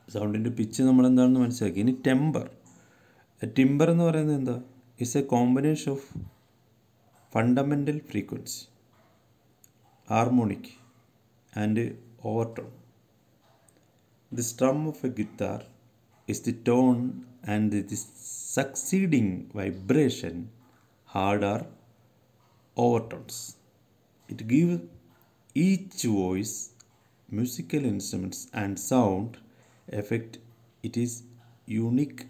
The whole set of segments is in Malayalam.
സൗണ്ടിൻ്റെ പിച്ച് നമ്മൾ എന്താണെന്ന് മനസ്സിലാക്കി ഇനി ടെമ്പർ ടിമ്പർ എന്ന് പറയുന്നത് എന്താ it's a combination of fundamental frequency harmonic and overtone The strum of a guitar is the tone and the succeeding vibration harder overtones. It gives each voice, musical instruments and sound effect it is unique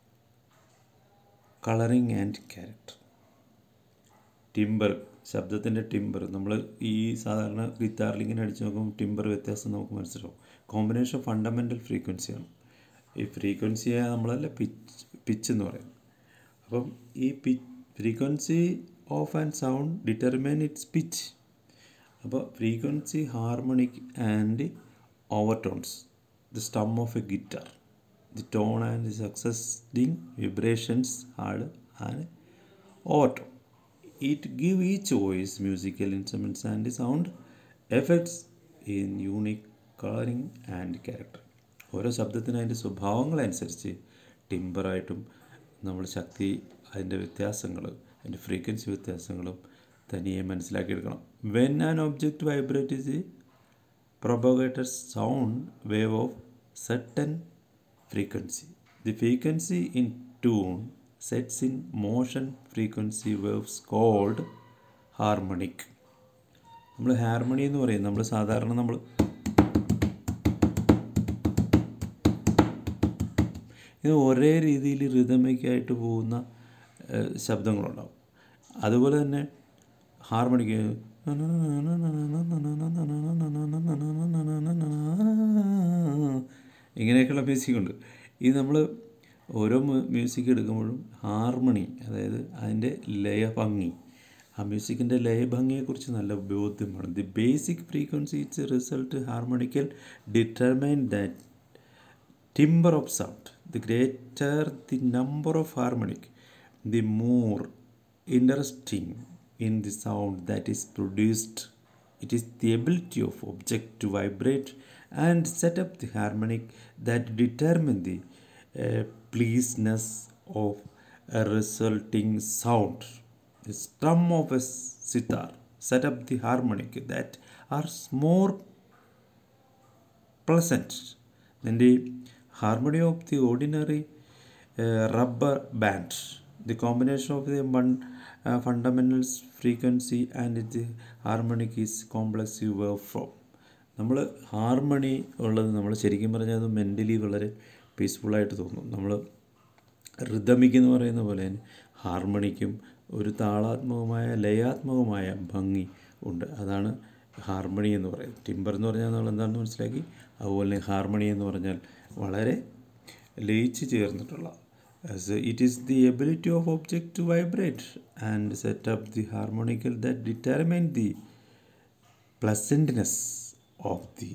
coloring and character. Timbre ശബ്ദത്തിൻ്റെ ടിമ്പർ നമ്മൾ ഈ സാധാരണ ഗിറ്റാറിൽ ഇങ്ങനെ അടിച്ച് നോക്കുമ്പോൾ ടിമ്പർ വ്യത്യാസം നമുക്ക് മനസ്സിലാവും കോമ്പിനേഷൻ ഫണ്ടമെൻ്റൽ ഫ്രീക്വൻസിയാണ് ഈ ഫ്രീക്വൻസിയെ നമ്മളല്ല പിച്ച് പിച്ച് എന്ന് പറയും അപ്പം ഈ പി frequency of and sound determine its pitch അപ്പോൾ frequency harmonic and overtones the strum of a guitar the tone and the succeeding vibrations hard and overtone it give each voice musical instruments and sound effects in unique coloring and character ഓരോ ശബ്ദത്തിന് അതിൻ്റെ സ്വഭാവങ്ങളനുസരിച്ച് ടിമ്പറായിട്ടും നമ്മൾ ശക്തി അതിൻ്റെ വ്യത്യാസങ്ങൾ അതിൻ്റെ ഫ്രീക്വൻസി വ്യത്യാസങ്ങളും തനിയെ മനസ്സിലാക്കിയെടുക്കണം when an object vibrate is propagated sound wave of certain frequency the frequency in tune sets in motion frequency waves called harmonic നമ്മൾ ഹാർമണി എന്ന് പറയും നമ്മൾ സാധാരണ നമ്മൾ ഇത് ഒരേ രീതിയിൽ റിതമിക്കായിട്ട് പോകുന്ന ശബ്ദങ്ങളുണ്ടാവും അതുപോലെ തന്നെ ഹാർമണിക്ക് ഇങ്ങനെയൊക്കെയുള്ള മ്യൂസിക് ഉണ്ട് ഇത് നമ്മൾ ഓരോ മ്യൂസിക് എടുക്കുമ്പോഴും ഹാർമണി അതായത് അതിൻ്റെ ലയഭംഗി ആ മ്യൂസിക്കിൻ്റെ ലയഭംഗിയെക്കുറിച്ച് നല്ല ബോധ്യം വേണം the basic frequency it's result harmonical determine that timbre of sound the greater the number of harmonic the more interesting in the sound that is produced it is the ability of object to vibrate and set up the harmonic that determine the pleaseness of a resulting sound. The strum of a sitar set up the harmonic that are more pleasant than the harmony of the ordinary uh, rubber band. The combination of the one uh, fundamental frequency and the harmonic is complex waveform. നമ്മൾ ഹാർമണി ഉള്ളത് നമ്മൾ ശരിക്കും പറഞ്ഞാൽ അത് മെൻ്റലി വളരെ പീസ്ഫുള്ളായിട്ട് തോന്നും നമ്മൾ റിതമിക് എന്ന് പറയുന്ന പോലെ തന്നെ ഹാർമണിക്കും ഒരു താളാത്മകമായ ലയാത്മകമായ ഭംഗി ഉണ്ട് അതാണ് ഹാർമണി എന്ന് പറയുന്നത് ടിമ്പർ എന്ന് പറഞ്ഞാൽ നമ്മൾ എന്താണെന്ന് മനസ്സിലാക്കി അതുപോലെ ഹാർമണി എന്ന് പറഞ്ഞാൽ വളരെ ലയിച്ച് ചേർന്നിട്ടുള്ള it is the ability of object to vibrate and set up the harmonical that determine the pleasantness of the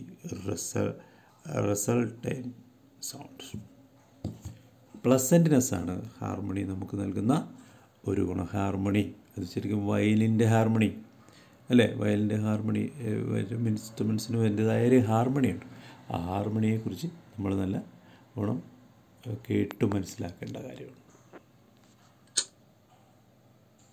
resultant sound pleasantness ആണ് ഹാർമണി നമുക്ക് നൽകുന്ന ഒരു ഗുണം ഹാർമണി അത് ശരിക്കും വയലിൻ്റെ ഹാർമണി അല്ലേ വയലിൻ്റെ ഹാർമണി വരും ഇൻസ്ട്രുമെൻസിനും എൻ്റെതായ ഒരു ഹാർമണിയുണ്ട് ആ ഹാർമണിയെക്കുറിച്ച് നമ്മൾ നല്ല ഗുണം കേട്ട് മനസ്സിലാക്കേണ്ട കാര്യമാണ്